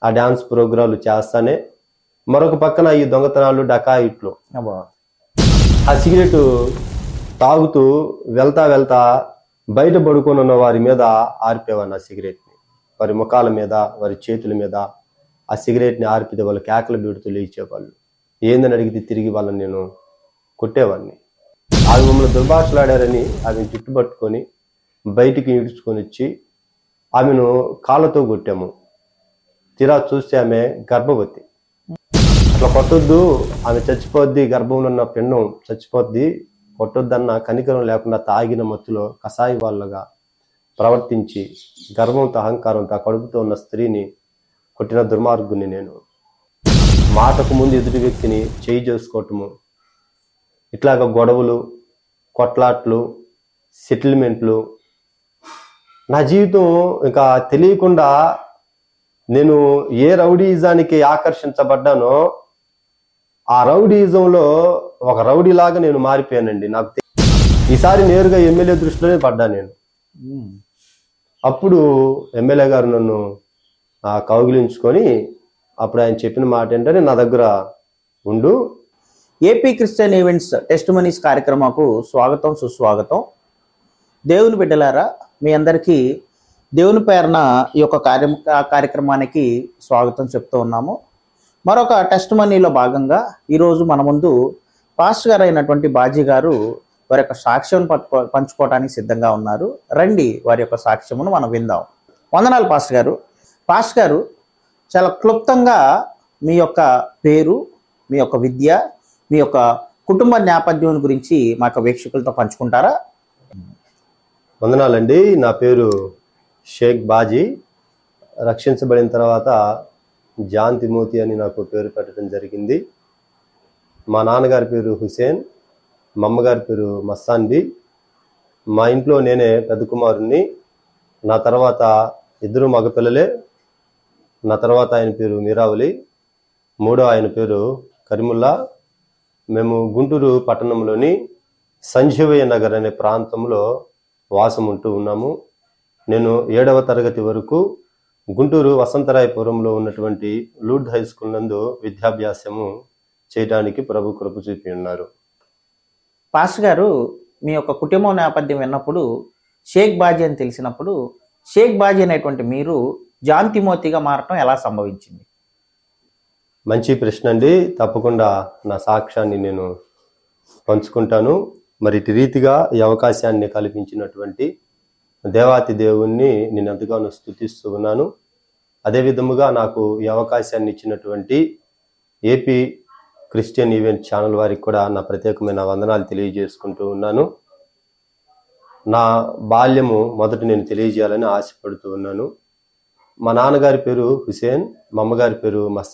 ఆ డ్యాన్స్ ప్రోగ్రాంలు చేస్తానే మరొక పక్కన ఈ దొంగతనాలు డకాయిట్లు అబ్బా ఆ సిగరెట్ తాగుతూ వెళ్తా వెళ్తా బయట పడుకొని ఉన్న వారి మీద ఆర్పేవాడిని ఆ సిగరెట్ని వారి ముఖాల మీద వారి చేతుల మీద ఆ సిగరెట్ని ఆర్పితే వాళ్ళు కేకలు బీడుతూ లేచేవాళ్ళు ఏందని అడిగితే తిరిగి వాళ్ళని నేను కొట్టేవాడిని ఆమె మమ్మల్ని దుర్భాషలాడారని ఆమె జుట్టు పట్టుకొని బయటికి ఈడ్చుకొని వచ్చి ఆమెను కాళ్ళతో కొట్టాము తీరా చూస్తే ఆమె గర్భవతి అట్లా కొట్టొద్దు ఆమె చచ్చిపోద్ది గర్భంలో ఉన్న పిండం చచ్చిపోద్ది కొట్టొద్దన్న కనికరం లేకుండా తాగిన మత్తులో కషాయి వాళ్ళగా ప్రవర్తించి గర్భంతో అహంకారంతో ఆ కడుపుతో ఉన్న స్త్రీని కొట్టిన దుర్మార్గుని నేను మాటకు ముందు ఎదుటి వ్యక్తిని చేయి చేసుకోవటము ఇట్లాగ గొడవలు కొట్లాట్లు సెటిల్మెంట్లు నా జీవితం ఇంకా తెలియకుండా నేను ఏ రౌడీజానికి ఆకర్షించబడ్డానో ఆ రౌడీజంలో ఒక రౌడీలాగా నేను మారిపోయానండి నాకు తె- ఈసారి నేరుగా ఎమ్మెల్యే దృష్టిలోనే పడ్డా నేను ఉమ్. అప్పుడు ఎమ్మెల్యే గారు నన్ను ఆ, కౌగిలించుకొని అప్పుడు ఆయన చెప్పిన మాట ఏంటంటే నా దగ్గర ఉండు AP Christian events testimonies కార్యక్రమకు స్వాగతం సుస్వాగతం దేవుని బిడ్డలారా మీ అందరికీ దేవుని పేరున ఈ యొక్క కార్య కార్యక్రమానికి స్వాగతం చెప్తూ ఉన్నాము మరొక టెస్ట్ మనీలో భాగంగా ఈరోజు మన ముందు పాస్టర్ గారు అయినటువంటి బాజీ గారు వారి యొక్క సాక్ష్యం పట్టుకో- పంచుకోవడానికి సిద్ధంగా ఉన్నారు రండి వారి యొక్క సాక్ష్యమును మనం విందాం వందనాలు పాస్టర్ గారు పాస్టర్ గారు చాలా క్లుప్తంగా మీ యొక్క పేరు మీ యొక్క విద్య మీ యొక్క కుటుంబ నేపథ్యం గురించి మా యొక్క వీక్షకులతో పంచుకుంటారా వందనాలండి నా పేరు షేక్ బాజీ రక్షించబడిన తర్వాత జాన్ తిమోతి అని నాకు పేరు పెట్టడం జరిగింది మా నాన్నగారి పేరు హుసేన్ మా అమ్మగారి పేరు మస్తాన్బి మా ఇంట్లో నేనే పెద్ద కుమారుణ్ణి నా తర్వాత ఇద్దరు మగపిల్లలే నా తర్వాత ఆయన పేరు మీరావలి మూడో ఆయన పేరు కరిముల్లా మేము గుంటూరు పట్టణంలోని సంజీవయ్య నగర్ అనే ప్రాంతంలో వాసం ఉంటూ ఉన్నాము నేను ఏడవ తరగతి వరకు గుంటూరు వసంతరాయపురంలో ఉన్నటువంటి లూడ్ హై స్కూల్ నందు విద్యాభ్యాసము చేయడానికి ప్రభు కృప చూపి ఉన్నారు పాస్టర్ గారు మీ యొక్క కుటుంబం నేపథ్యం విన్నప్పుడు షేక్ బాజీ అని తెలిసినప్పుడు షేక్ బాజీ అనేటువంటి మీరు జాన్ తిమోతిగా మారటం ఎలా సంభవించింది మంచి ప్రశ్న అండి తప్పకుండా నా సాక్ష్యాన్ని నేను పంచుకుంటాను మరి ఇటు రీతిగా ఈ అవకాశాన్ని కల్పించినటువంటి దేవాతి దేవుణ్ణి నేను ఎంతగానో స్థుతిస్తూ ఉన్నాను అదే విధముగా నాకు ఈ అవకాశాన్ని ఇచ్చినటువంటి ఏపీ క్రిస్టియన్ ఈవెంట్ ఛానల్ వారికి కూడా నా ప్రత్యేకమైన వందనాలు తెలియజేసుకుంటూ ఉన్నాను నా బాల్యము మొదట నేను తెలియజేయాలని ఆశపడుతూ ఉన్నాను మా నాన్నగారి పేరు హుసేన్ మా అమ్మగారి పేరు మస్